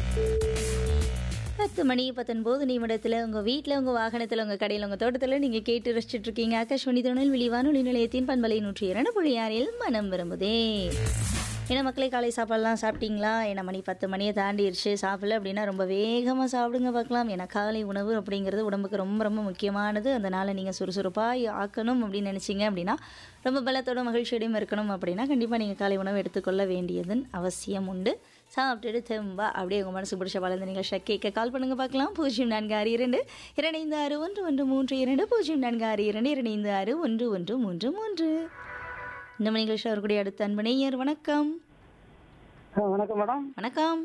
பத்து மணி பத்தொன்பது நிமிடத்தில் உங்கள் வீட்டில் உங்கள் வாகனத்தில் உங்கள் கடையில் உங்கள் தோட்டத்தில் நீங்கள் கேட்டு ரசிச்சுட்டு இருக்கீங்க ஆகாஷ்வாணி திருநெல்வேலி வானொலி நிலையத்தின் பண்பலை நூற்றி இரண்டு புள்ளி ஆறில் மனம் விரும்புதே ஏன்னா மக்களே காலை சாப்பாடுலாம் சாப்பிட்டீங்களா ஏன்னா மணி பத்து மணியை தாண்டிடுச்சு சாப்பிடல அப்படின்னா ரொம்ப வேகமாக சாப்பிடுங்க பார்க்கலாம் ஏன்னா காலை உணவு அப்படிங்கிறது உடம்புக்கு ரொம்ப ரொம்ப முக்கியமானது அதனால் நீங்கள் சுறுசுறுப்பாக ஆக்கணும் அப்படின்னு நினச்சிங்க அப்படின்னா ரொம்ப பலத்தோட மகிழ்ச்சியோடையும் இருக்கணும் அப்படின்னா கண்டிப்பாக நீங்கள் காலை உணவு எடுத்துக்கொள்ள வேண்டியதன் அவசியம் உண்டு சாப்பிட்டுட்டு தெம்பா அப்படியே உங்கள் மனசு பிடிச்ச வளர்ந்த நிகழ்ச்சியை கேட்க கால் பண்ணுங்க பார்க்கலாம் பூஜ்ஜியம் நான்கு ஆறு இரண்டு இரண்டு ஆறு ஒன்று ஒன்று மூன்று இரண்டு பூஜ்ஜியம் நான்கு ஆறு இரண்டு இரண்டு ஆறு ஒன்று ஒன்று மூன்று மூன்று இந்த மணி நிகழ்ச்சி அவர்களுடைய அடுத்த அன்பு நேயர் வணக்கம் ஆ, வணக்கம் மேடம் வணக்கம்